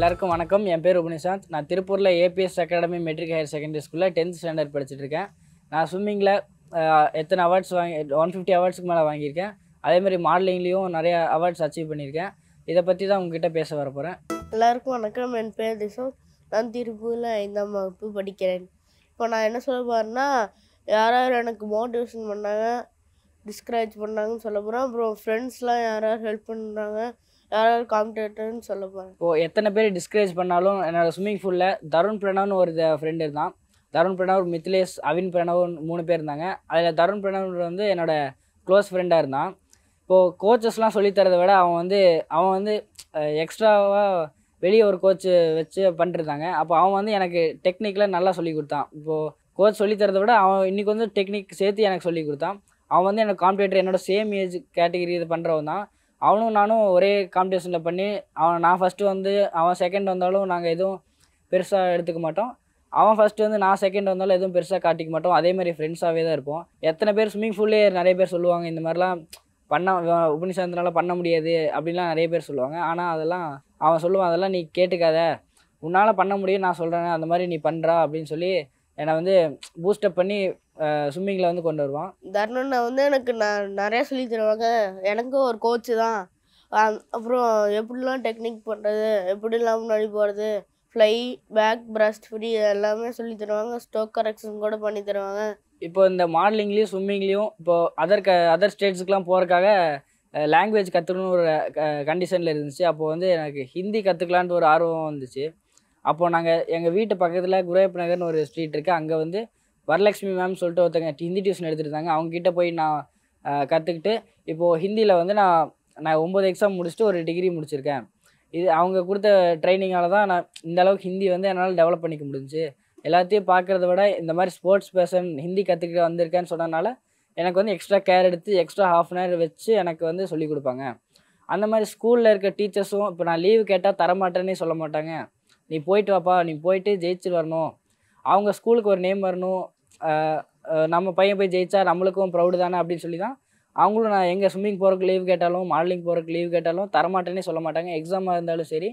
எல்லாருக்கும் வணக்கம் என் பேர் உபனிசாந்த் நான் திருப்பூரில் ABS academy matric higher secondary ஸ்கூலில் டென்த் ஸ்டாண்டர்ட் படிச்சுட்டு இருக்கேன் நான் ஸ்விம்மிங்கில் எத்தனை அவார்ட்ஸ் வாங்கி ஒன் ஃபிஃப்டி அவார்ட்ஸ்க்கு மேலே வாங்கியிருக்கேன் அதே மாதிரி மாடலிங்லேயும் நிறைய அவார்ட்ஸ் அச்சீவ் பண்ணியிருக்கேன் இதை பற்றி தான் உங்ககிட்ட பேச வர போகிறேன் எல்லாருக்கும் வணக்கம் என் பேர் திசோத் நான் திருப்பூரில் ஐந்தாம் வகுப்பு படிக்கிறேன் இப்போ நான் என்ன சொல்ல போகிறேன்னா யார் யார் எனக்கு மோட்டிவேஷன் பண்ணாங்க டிஸ்கரேஜ் பண்ணாங்கன்னு சொல்ல போகிறேன் அப்புறம் ஃப்ரெண்ட்ஸ்லாம் யார் யார் ஹெல்ப் பண்ணுறாங்க யார் யார் காம்படேட்டர்னு சொல்ல போகிறேன் இப்போது எத்தனை பேர் டிஸ்கரேஜ் பண்ணாலும் என்னோட ஸ்விம்மிங் ஃபூலில் தருண் பிரணவ்னு ஒரு ஃப்ரெண்டு இருந்தான் தருண் பிரணவ் மித்லேஷ் அவின் பிரணவ் மூணு பேர் இருந்தாங்க அதில் தருண் பிரணவ் வந்து என்னோட க்ளோஸ் ஃப்ரெண்டாக இருந்தான் இப்போது கோச்சஸ்லாம் சொல்லித்தரதை விட அவன் வந்து அவன் வந்து எக்ஸ்ட்ராவாக வெளியே ஒரு கோச் வச்சு பண்ணிருந்தாங்க அப்போ அவன் வந்து எனக்கு டெக்னிக்கில் நல்லா சொல்லி கொடுத்தான் இப்போது கோச் சொல்லித்தரதை விட அவன் இன்றைக்கி வந்து டெக்னிக் சேர்த்து எனக்கு சொல்லி கொடுத்தான் அவன் வந்து எனக்கு காம்படேட்டர் என்னோட சேம் ஏஜ் கேட்டகரி இது பண்ணுறவன் தான் அவனும் நானும் ஒரே காம்படிஷனில் பண்ணி அவன் நான் ஃபஸ்ட்டு வந்து அவன் செகண்ட் வந்தாலும் நாங்கள் எதுவும் பெருசாக எடுத்துக்க மாட்டோம் அவன் ஃபஸ்ட்டு வந்து நான் செகண்ட் வந்தாலும் எதுவும் பெருசாக காட்டிக்க மாட்டோம் அதே மாதிரி ஃப்ரெண்ட்ஸாகவே தான் இருப்போம் எத்தனை பேர் ஸ்விம்மிங் ஃபூல்லே நிறைய பேர் சொல்லுவாங்க இந்த மாதிரிலாம் பண்ண உபனிஷாந்தனால பண்ண முடியாது அப்படின்லாம் நிறைய பேர் சொல்லுவாங்க ஆனால் அதெல்லாம் அவன் சொல்லுவான் அதெல்லாம் நீ கேட்டுக்காத உன்னால் பண்ண முடியும் நான் சொல்கிறேன் அந்த மாதிரி நீ பண்ணுறா அப்படின்னு சொல்லி என்னை வந்து பூஸ்டப் பண்ணி ஸ்விம்மிங்கில் வந்து கொண்டு வருவான் தருணனை வந்து எனக்கு நான் நிறையா சொல்லி தருவாங்க எனக்கும் ஒரு கோச்சு தான் அ- அப்புறம் எப்படிலாம் டெக்னிக் பண்ணுறது எப்படிலாம் முன்னாடி போகிறது ஃப்ளை பேக் பிரஸ்ட் ஃப்ரீ எல்லாமே சொல்லி தருவாங்க ஸ்டோக் கரெக்ஷன் கூட பண்ணி தருவாங்க இப்போ இந்த மாடலிங்லேயும் ஸ்விம்மிங்லேயும் இப்போ அதர் க அதர் ஸ்டேட்ஸுக்குலாம் போகிறக்காக லாங்குவேஜ் கற்றுக்கணும்னு ஒரு கண்டிஷனில் இருந்துச்சு அப்போ வந்து எனக்கு ஹிந்தி கற்றுக்கலான்ட்டு ஒரு ஆர்வம் வந்துச்சு அப்போது நாங்கள் எங்கள் வீட்டு பக்கத்தில் குரேப் நகர்னு ஒரு ஸ்ட்ரீட் இருக்குது அங்கே வந்து வரலட்சுமி மேம் சொல்லிட்டு ஒருத்தங்க ஹிந்தி டியூஷன் எடுத்துட்டு இருந்தாங்க அவங்க கிட்ட போய் நான் கற்றுக்கிட்டு இப்போது ஹிந்தியில் வந்து நான் நான் ஒம்பது எக்ஸாம் முடிச்சுட்டு ஒரு டிகிரி முடிச்சிருக்கேன் இது அவங்க கொடுத்த ட்ரைனிங்கால தான் நான் இந்த அளவுக்கு ஹிந்தி வந்து என்னால் டெவலப் பண்ணிக்க முடிஞ்சுச்சு எல்லாத்தையும் பார்க்குறத விட இந்த மாதிரி ஸ்போர்ட்ஸ் பர்சன் ஹிந்தி கற்றுக்கிட்டு வந்திருக்கேன்னு சொன்னனால எனக்கு வந்து எக்ஸ்ட்ரா கேர் எடுத்து எக்ஸ்ட்ரா ஹாஃப் அன் ஹவர் வச்சு எனக்கு வந்து சொல்லிக் கொடுப்பாங்க அந்த மாதிரி ஸ்கூலில் இருக்க டீச்சர்ஸும் இப்போ நான் லீவு கேட்டால் தரமாட்டேன்னே சொல்ல மாட்டாங்க நீ போயிட்டு வாப்பா நீ போயிட்டு ஜெயிச்சுட்டு வரணும் அவங்க ஸ்கூலுக்கு ஒரு நேம் வரணும் ஆஹ் ஆஹ் நம்ம பையன் போய் ஜெயிச்சா நம்மளுக்கும் ப்ரௌடு தானே அப்படின்னு சொல்லி தான் அவங்களும் நான் எங்கே ஸ்விம்மிங் போகிறதுக்கு லீவ் கேட்டாலும் மாடலிங் போகிறதுக்கு லீவ் கேட்டாலும் தரமாட்டேன்னே சொல்ல மாட்டாங்க எக்ஸாமாக இருந்தாலும் சரி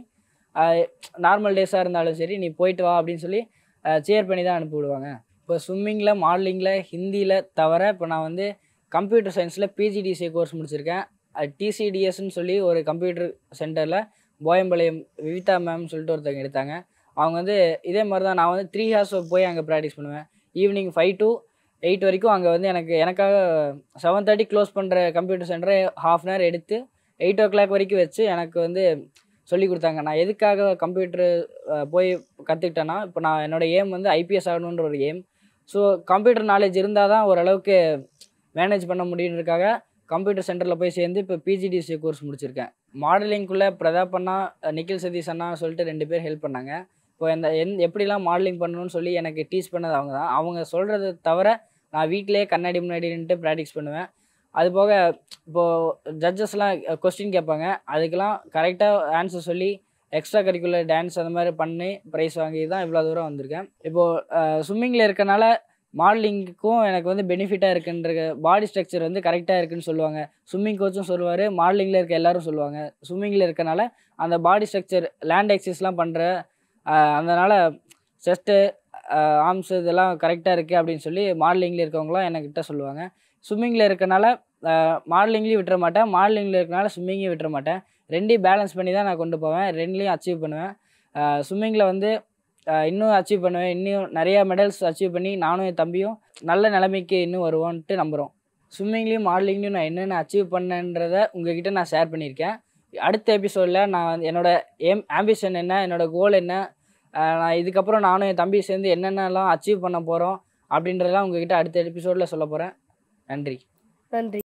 நார்மல் டேஸாக இருந்தாலும் சரி நீ போயிட்டு வா அப்படின்னு சொல்லி சேர் பண்ணி தான் அனுப்பி விடுவாங்க இப்போ ஸ்விம்மிங்கில் மாடலிங்கில் ஹிந்தியில் தவிர இப்போ நான் வந்து கம்ப்யூட்டர் சயின்ஸில் பிஜிடிசிஏ கோர்ஸ் முடிச்சிருக்கேன் டிசிடிஎஸ்ன்னு சொல்லி ஒரு கம்ப்யூட்டர் சென்டரில் போயம்பாளையம் விவிதா மேம்னு சொல்லிட்டு ஒருத்தவங்க எடுத்தாங்க அவங்க வந்து இதே மாதிரி தான் நான் வந்து த்ரீ ஹார்ஸ் போய் அங்கே ப்ராக்டிஸ் பண்ணுவேன் ஈவினிங் ஃபைவ் டு எயிட் வரைக்கும் அங்கே வந்து எனக்கு எனக்காக செவன் தேர்ட்டி க்ளோஸ் பண்ணுற கம்ப்யூட்டர் சென்டரை ஹாஃப் அன் ஹவர் எடுத்து எயிட் ஓ கிளாக் வரைக்கும் வச்சு எனக்கு வந்து சொல்லி கொடுத்தாங்க நான் எதுக்காக கம்ப்யூட்டர் போய் கற்றுக்கிட்டேன்னா இப்போ நான் என்னோட ஏம் வந்து ஐபிஎஸ் ஆகணுன்ற ஒரு ஏம் ஸோ கம்ப்யூட்டர் நாலேஜ் இருந்தால் தான் ஓரளவுக்கு மேனேஜ் பண்ண முடியுன்றதுக்காக கம்ப்யூட்டர் சென்டரில் போய் சேர்ந்து இப்போ பிஜிடிசி கோர்ஸ் முடிச்சிருக்கேன் மாடலிங்குள்ளே பிரதாப் அண்ணா அஹ் நிখিல் சதீஷ் அண்ணா சொல்லிட்டு ரெண்டு பேர் ஹெல்ப் பண்ணாங்க இப்போ இந்த எந் எப்படிலாம் மாடலிங் பண்ணணும்னு சொல்லி எனக்கு டீச் பண்ணது அவங்க தான் அவங்க சொல்கிறத தவிர நான் வீட்டிலேயே கண்ணாடி முன்னாடி நின்றுட்டு ப்ராக்டிஸ் பண்ணுவேன் அது போக இப்போது ஜட்ஜஸ்லாம் கொஸ்டின் கேட்பாங்க அதுக்கெல்லாம் கரெக்டாக ஆன்சர் சொல்லி எக்ஸ்ட்ரா கரிக்குலர் டான்ஸ் அந்த மாதிரி பண்ணி ப்ரைஸ் வாங்கி தான் இவ்வளோ தூரம் வந்திருக்கேன் இப்போது ஸ்விம்மிங்கில் இருக்கனால மாடலிங்க்கும் எனக்கு வந்து பெனிஃபிட்டாக இருக்குன்ற பாடி ஸ்ட்ரக்சர் வந்து கரெக்டாக இருக்குன்னு சொல்லுவாங்க ஸ்விம்மிங் கோச்சும் சொல்லுவார் மாடலிங்கில் இருக்க எல்லாரும் சொல்லுவாங்க ஸ்விம்மிங்கில் இருக்கனால அந்த பாடி ஸ்ட்ரக்சர் லேண்ட் எக்ஸசைஸ்லாம் பண்ணுற அதனால் செஸ்ட்டு ஆர்ம்ஸ் இதெல்லாம் கரெக்டாக இருக்குது அப்படின்னு சொல்லி மாடலிங்கில் இருக்கவங்களாம் என்கிட்ட சொல்லுவாங்க ஸ்விம்மிங்கில் இருக்கனால மாடலிங்லேயும் விட்டுற மாட்டேன் மாடலிங்கில் இருக்கனால ஸ்விம்மிங்கையும் விட்டுற மாட்டேன் ரெண்டையும் பேலன்ஸ் பண்ணி தான் நான் கொண்டு போவேன் ரெண்டுலேயும் அச்சீவ் பண்ணுவேன் ஸ்விம்மிங்கில் வந்து ஆஹ் இன்னும் அச்சீவ் பண்ணுவேன் இன்னும் நிறையா மெடல்ஸ் அச்சீவ் பண்ணி நானும் என் தம்பியும் நல்ல நிலைமைக்கு இன்னும் வருவோன்ட்டு நம்புகிறோம் ஸ்விம்மிங்லேயும் மாடலிங்லேயும் நான் என்னென்ன அச்சீவ் பண்ணேன்றதை உங்ககிட்ட நான் ஷேர் பண்ணியிருக்கேன் அடுத்த எபிசோடில் நான் வந்து என்னோட ஏம் ஆம்பிஷன் என்ன என்னோட கோல் என்ன ஆஹ் நான் இதுக்கப்புறம் நானும் என் தம்பி சேர்ந்து என்னென்னலாம் அச்சீவ் பண்ண போகிறோம் அப்படின்றதெல்லாம் உங்ககிட்ட அடுத்த எபிசோடில் சொல்ல போகிறேன் நன்றி நன்றி